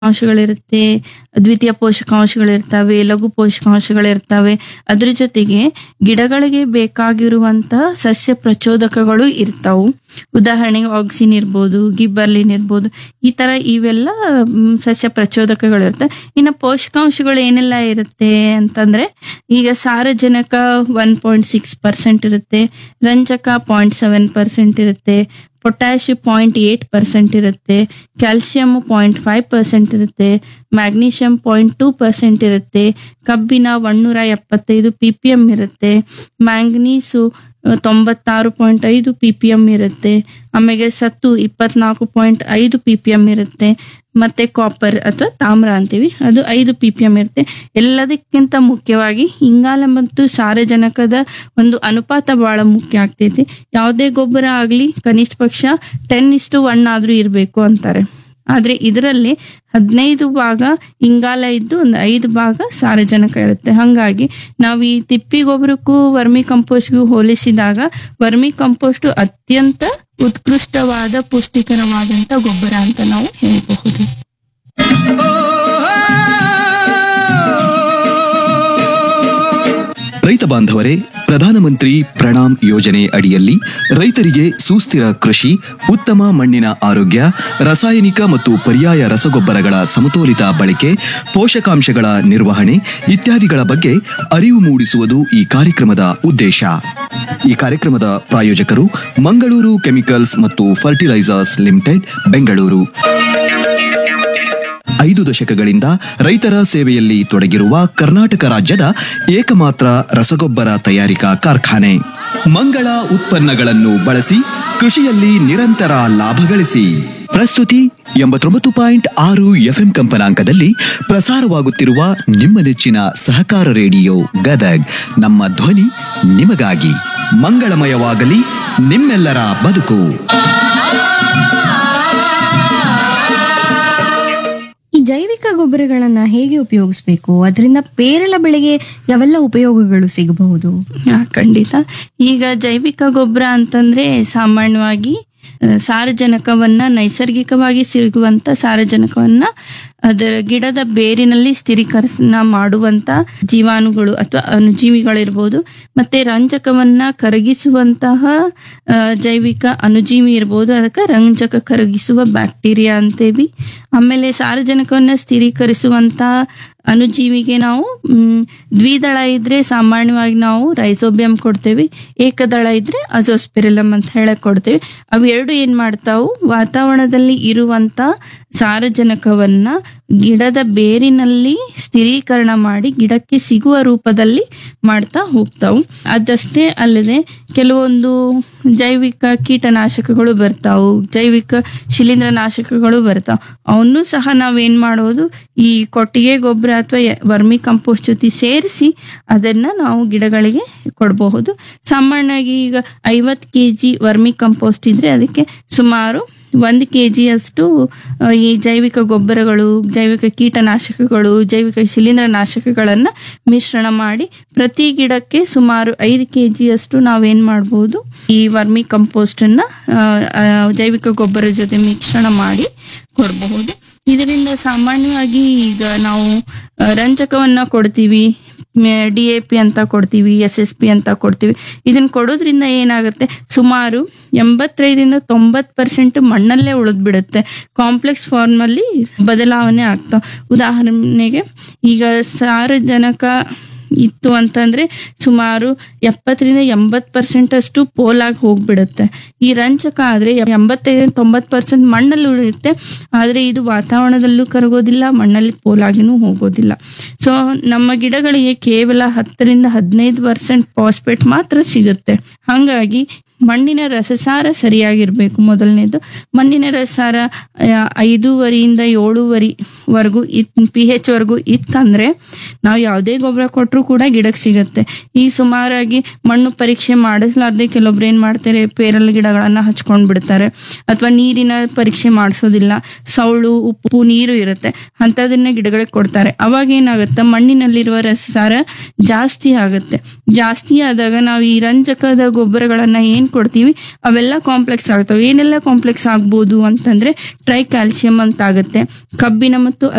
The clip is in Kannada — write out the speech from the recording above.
ಅಂಶಗಳಿರುತ್ತೆ ದ್ವಿತೀಯ ಪೋಷಕಾಂಶಗಳಿರ್ತವೆ ಲಘು ಪೋಷಕಾಂಶಗಳಿರ್ತವೆ ಅದ್ರ ಜೊತೆಗೆ ಗಿಡಗಳಿಗೆ ಬೇಕಾಗಿರುವಂತಹ ಸಸ್ಯ ಪ್ರಚೋದಕಗಳು ಇರ್ತಾವು ಉದಾಹರಣೆಗೆ ಆಕ್ಸಿನ್ ಇರ್ಬೋದು ಗಿಬ್ಬರ್ಲಿನ್ ಇರ್ಬೋದು ಈ ತರ ಇವೆಲ್ಲ ಮ್, ಸಸ್ಯ ಪ್ರಚೋದಕಗಳಿರ್ತವೆ ಇನ್ನು ಪೋಷಕಾಂಶಗಳು ಏನೆಲ್ಲ ಇರುತ್ತೆ ಅಂತಂದ್ರೆ ಈಗ ಸಾರಜನಕ ಒನ್ ಪಾಯಿಂಟ್ ಸಿಕ್ಸ್ ಪರ್ಸೆಂಟ್ ಇರುತ್ತೆ ರಂಜಕ ಪಾಯಿಂಟ್ ಸೆವೆನ್ ಪರ್ಸೆಂಟ್ ಇರುತ್ತೆ ಪೊಟ್ಯಾಶ್ ಪಾಯಿಂಟ್ ಏಟ್ ಪರ್ಸೆಂಟ್ ಇರುತ್ತೆ ಕ್ಯಾಲ್ಸಿಯಂ ಪಾಯಿಂಟ್ ಫೈವ್ ಪರ್ಸೆಂಟ್ ಇರುತ್ತೆ ಮ್ಯಾಗ್ನೀಷಿಯಂ ಪಾಯಿಂಟ್ ಟೂ ಪರ್ಸೆಂಟ್ ಇರುತ್ತೆ ಕಬ್ಬಿನ ಒನ್ನೂರ ಎಪ್ಪತ್ತೈದು ಪಿ ಪಿ ಎಮ್ ಇರುತ್ತೆ ಮ್ಯಾಂಗನೀಸು ಅಹ್, ತೊಂಬತ್ತಾರು ಪಾಯಿಂಟ್ ಐದು ಪಿ ಪಿ ಎಮ್ ಇರುತ್ತೆ ಆಮೇಲೆ ಸತ್ತು ಇಪ್ಪತ್ನಾಲ್ಕು ಪಾಯಿಂಟ್ ಐದು ಪಿ ಪಿ ಎಮ್ ಇರುತ್ತೆ ಮತ್ತೆ ಕಾಪರ್ ಅಥವಾ ತಾಮ್ರ ಅಂತೀವಿ ಅದು ಐದು ಪಿ ಪಿ ಎಮ್ ಇರುತ್ತೆ ಎಲ್ಲದಕ್ಕಿಂತ ಮುಖ್ಯವಾಗಿ ಇಂಗಾಲ ಮತ್ತು ಸಾರಜನಕದ ಒಂದು ಅನುಪಾತ ಬಹಳ ಮುಖ್ಯ ಆಗ್ತೈತಿ ಯಾವುದೇ ಗೊಬ್ಬರ ಆಗಲಿ ಕನಿಷ್ಠ ಪಕ್ಷ ಟೆನ್ ಇಷ್ಟು ಒನ್ ಆದ್ರೂ ಇರಬೇಕು ಅಂತಾರೆ ಆದ್ರೆ ಇದರಲ್ಲಿ ಹದಿನೈದು ಭಾಗ ಇಂಗಾಲ ಇದ್ದು ಒಂದು ಐದು ಭಾಗ ಸಾರಜನಕ ಇರುತ್ತೆ ಹಾಗಾಗಿ ನಾವು ಈ ತಿಪ್ಪಿ ಗೊಬ್ಬರಕ್ಕೂ ವರ್ಮಿ ಕಂಪೋಸ್ಟ್ಗೂ ಹೋಲಿಸಿದಾಗ ವರ್ಮಿ ಕಂಪೋಸ್ಟ್ ಅತ್ಯಂತ ಉತ್ಕೃಷ್ಟವಾದ ಪುಷ್ಟಿಕರವಾದಂತ ಗೊಬ್ಬರ ಅಂತ ನಾವು ಹೇಳಬಹುದು ರೈತ ಬಾಂಧವರೇ ಪ್ರಧಾನಮಂತ್ರಿ ಪ್ರಣಾಮ್ ಯೋಜನೆ ಅಡಿಯಲ್ಲಿ ರೈತರಿಗೆ ಸುಸ್ಥಿರ ಕೃಷಿ ಉತ್ತಮ ಮಣ್ಣಿನ ಆರೋಗ್ಯ ರಾಸಾಯನಿಕ ಮತ್ತು ಪರ್ಯಾಯ ರಸಗೊಬ್ಬರಗಳ ಸಮತೋಲಿತ ಬಳಕೆ ಪೋಷಕಾಂಶಗಳ ನಿರ್ವಹಣೆ ಇತ್ಯಾದಿಗಳ ಬಗ್ಗೆ ಅರಿವು ಮೂಡಿಸುವುದು ಈ ಕಾರ್ಯಕ್ರಮದ ಉದ್ದೇಶ ಈ ಕಾರ್ಯಕ್ರಮದ ಪ್ರಾಯೋಜಕರು ಮಂಗಳೂರು ಕೆಮಿಕಲ್ಸ್ ಮತ್ತು ಫರ್ಟಿಲೈಸರ್ಸ್ ಲಿಮಿಟೆಡ್ ಬೆಂಗಳೂರು ಐದು ದಶಕಗಳಿಂದ ರೈತರ ಸೇವೆಯಲ್ಲಿ ತೊಡಗಿರುವ ಕರ್ನಾಟಕ ರಾಜ್ಯದ ಏಕಮಾತ್ರ ರಸಗೊಬ್ಬರ ತಯಾರಿಕಾ ಕಾರ್ಖಾನೆ ಮಂಗಳ ಉತ್ಪನ್ನಗಳನ್ನು ಬಳಸಿ ಕೃಷಿಯಲ್ಲಿ ನಿರಂತರ ಲಾಭ ಗಳಿಸಿ ಪ್ರಸ್ತುತಿ ಎಂಬತ್ತೊಂಬತ್ತು ಪಾಯಿಂಟ್ ಆರು ಎಫ್ಎಂ ಕಂಪನಾಂಕದಲ್ಲಿ ಪ್ರಸಾರವಾಗುತ್ತಿರುವ ನಿಮ್ಮ ನೆಚ್ಚಿನ ಸಹಕಾರ ರೇಡಿಯೋ ಗದಗ್ ನಮ್ಮ ಧ್ವನಿ ನಿಮಗಾಗಿ ಮಂಗಳಮಯವಾಗಲಿ ನಿಮ್ಮೆಲ್ಲರ ಬದುಕು ಈ ಜೈವಿಕ ಗೊಬ್ಬರಗಳನ್ನ ಹೇಗೆ ಉಪಯೋಗಿಸ್ಬೇಕು ಅದರಿಂದ ಪೇರಳ ಬೆಳೆಗೆ ಯಾವೆಲ್ಲ ಉಪಯೋಗಗಳು ಸಿಗಬಹುದು ಹಾ, ಖಂಡಿತ ಈಗ ಜೈವಿಕ ಗೊಬ್ಬರ ಅಂತಂದ್ರೆ ಸಾಮಾನ್ಯವಾಗಿ ಆ, ಸಾರಜನಕವನ್ನ ನೈಸರ್ಗಿಕವಾಗಿ ಸಿಗುವಂತ ಸಾರಜನಕವನ್ನ ಅದರ ಗಿಡದ ಬೇರಿನಲ್ಲಿ ಸ್ಥಿರೀಕರಣ ಮಾಡುವಂತ ಜೀವಾಣುಗಳು ಅಥವಾ ಅಣುಜೀವಿಗಳಿರ್ಬೋದು ಮತ್ತೆ ರಂಜಕವನ್ನ ಕರಗಿಸುವಂತಹ ಆ, ಜೈವಿಕ ಅಣುಜೀವಿ ಇರ್ಬೋದು ಅದಕ್ಕೆ ರಂಜಕ ಕರಗಿಸುವ ಬ್ಯಾಕ್ಟೀರಿಯಾ ಅಂತೇವಿ ಆಮೇಲೆ ಸಾರಜನಕವನ್ನ ಸ್ಥಿರೀಕರಿಸುವಂತಹ ಅಣುಜೀವಿಗೆ ನಾವು ಮ್, ದ್ವಿದಳ ಇದ್ರೆ ಸಾಮಾನ್ಯವಾಗಿ ನಾವು ರೈಸೋಬಿಯಂ ಕೊಡ್ತೇವೆ ಏಕದಳ ಇದ್ರೆ ಅಜೋಸ್ಪೆರಿಲಮ್ ಅಂತ ಹೇಳಕ್ ಕೊಡ್ತೇವೆ ಅವು ಎರಡು ಏನ್ ಮಾಡ್ತಾವು ವಾತಾವರಣದಲ್ಲಿ ಇರುವಂತ ಸಾರಜನಕವನ್ನ ಗಿಡದ ಬೇರಿನಲ್ಲಿ ಸ್ಥಿರೀಕರಣ ಮಾಡಿ ಗಿಡಕ್ಕೆ ಸಿಗುವ ರೂಪದಲ್ಲಿ ಮಾಡ್ತಾ ಹೋಗ್ತಾವು ಅದಷ್ಟೇ ಅಲ್ಲದೆ ಕೆಲವೊಂದು ಜೈವಿಕ ಕೀಟನಾಶಕಗಳು ಬರ್ತಾವು ಜೈವಿಕ ಶಿಲೀಂಧ್ರನಾಶಕಗಳು ಬರ್ತಾವ ಅವನ್ನೂ ಸಹ ನಾವೇನ್ ಮಾಡೋದು ಈ ಕೊಟ್ಟಿಗೆ ಗೊಬ್ಬರ ಅಥವಾ ವರ್ಮಿ ಕಂಪೋಸ್ಟ್ ಜೊತೆ ಸೇರಿಸಿ ಅದನ್ನ ನಾವು ಗಿಡಗಳಿಗೆ ಕೊಡಬಹುದು ಸಾಮಾನ್ಯವಾಗಿ ಈಗ ಐವತ್ತು ಕೆ ಜಿ ವರ್ಮಿ ಕಂಪೋಸ್ಟ್ ಇದ್ರೆ ಅದಕ್ಕೆ ಸುಮಾರು ಒಂದು ಕೆ ಜಿಯಷ್ಟು ಈ ಜೈವಿಕ ಗೊಬ್ಬರಗಳು ಜೈವಿಕ ಕೀಟನಾಶಕಗಳು ಜೈವಿಕ ಶಿಲೀಂಧ್ರನಾಶಕಗಳನ್ನು ಮಿಶ್ರಣ ಮಾಡಿ ಪ್ರತಿ ಗಿಡಕ್ಕೆ ಸುಮಾರು ಐದು ಕೆ ಜಿಯಷ್ಟು ನಾವೇನ್ ಮಾಡ್ಬೋದು ಈ ವರ್ಮಿ ಕಂಪೋಸ್ಟನ್ನು ಜೈವಿಕ ಗೊಬ್ಬರ ಜೊತೆ ಮಿಶ್ರಣ ಮಾಡಿ ಕೊಡಬಹುದು ಇದರಿಂದ ಸಾಮಾನ್ಯವಾಗಿ ಈಗ ನಾವು ಆ, ರಂಜಕವನ್ನ ಕೊಡ್ತೀವಿ ಡಿ ಎ ಪಿ ಅಂತ ಕೊಡ್ತೀವಿ ಎಸ್ ಎಸ್ ಪಿ ಅಂತ ಕೊಡ್ತೀವಿ ಇದನ್ನ ಕೊಡೋದ್ರಿಂದ ಏನಾಗುತ್ತೆ ಸುಮಾರು ಎಂಬತ್ತೈದರಿಂದ ತೊಂಬತ್ತು ಪರ್ಸೆಂಟ್ ಮಣ್ಣಲ್ಲೇ ಉಳಿದ್ ಬಿಡುತ್ತೆ ಕಾಂಪ್ಲೆಕ್ಸ್ ಫಾರ್ಮಲ್ಲಿ ಬದಲಾವಣೆ ಆಗ್ತಾವ ಉದಾಹರಣೆಗೆ ಈಗ ಸಾರಜನಕ ಇತ್ತು ಅಂತಂದ್ರೆ ಸುಮಾರು ಎಪ್ಪತ್ತರಿಂದ ಎಂಬತ್ತು ಪರ್ಸೆಂಟ್ ಅಷ್ಟು ಪೋಲಾಗಿ ಹೋಗ್ಬಿಡುತ್ತೆ ಈ ರಂಜಕ ಆದ್ರೆ ಎಂಬತ್ತೈದರಿಂದ ತೊಂಬತ್ತು ಪರ್ಸೆಂಟ್ ಮಣ್ಣಲ್ಲಿ ಉಳಿಯುತ್ತೆ ಆದ್ರೆ ಇದು ವಾತಾವರಣದಲ್ಲೂ ಕರಗೋದಿಲ್ಲ ಮಣ್ಣಲ್ಲಿ ಪೋಲಾಗಿನೂ ಹೋಗೋದಿಲ್ಲ ಸೊ ನಮ್ಮ ಗಿಡಗಳಿಗೆ ಕೇವಲ ಹತ್ತರಿಂದ ಹದಿನೈದು ಪರ್ಸೆಂಟ್ ಫಾಸ್ಫೇಟ್ ಮಾತ್ರ ಸಿಗುತ್ತೆ ಹಾಗಾಗಿ ಮಣ್ಣಿನ ರಸಸಾರ ಸರಿಯಾಗಿರ್ಬೇಕು ಮೊದಲನೇದು ಮಣ್ಣಿನ ರಸಸಾರ ಆ, ಐದೂವರಿಯಿಂದ ಏಳೂವರಿವರೆಗೂ ಇತ್ ಪಿ ಹೆಚ್ ವರೆಗೂ ಇತ್ತಂದ್ರೆ ನಾವು ಯಾವುದೇ ಗೊಬ್ಬರ ಕೊಟ್ಟರು ಕೂಡ ಗಿಡಕ್ಕೆ ಸಿಗುತ್ತೆ ಈ ಸುಮಾರಾಗಿ ಮಣ್ಣು ಪರೀಕ್ಷೆ ಮಾಡಿಸ್ಲಾರ್ದೆ ಕೆಲವೊಬ್ರು ಏನ್ ಮಾಡ್ತಾರೆ ಪೇರಲ ಗಿಡಗಳನ್ನ ಹಚ್ಕೊಂಡ್ ಬಿಡ್ತಾರೆ ಅಥವಾ ನೀರಿನ ಪರೀಕ್ಷೆ ಮಾಡಿಸೋದಿಲ್ಲ ಸೌಳು ಉಪ್ಪು ನೀರು ಇರುತ್ತೆ ಅಂಥದನ್ನ ಗಿಡಗಳಿಗೆ ಕೊಡ್ತಾರೆ ಅವಾಗ ಏನಾಗುತ್ತೆ ಮಣ್ಣಿನಲ್ಲಿರುವ ರಸಸಾರ ಜಾಸ್ತಿ ಆಗುತ್ತೆ ಜಾಸ್ತಿ ಆದಾಗ ನಾವು ಈ ರಂಜಕದ ಗೊಬ್ಬರಗಳನ್ನ ಏನ್ ಕೊಡ್ತೀವಿ ಅವೆಲ್ಲ ಕಾಂಪ್ಲೆಕ್ಸ್ ಆಗ್ತವೆ ಏನೆಲ್ಲ ಕಾಂಪ್ಲೆಕ್ಸ್ ಆಗ್ಬೋದು ಅಂತಂದ್ರೆ ಟ್ರೈ ಕ್ಯಾಲ್ಸಿಯಂ ಅಂತ ಆಗುತ್ತೆ ಕಬ್ಬಿಣ ಮತ್ತು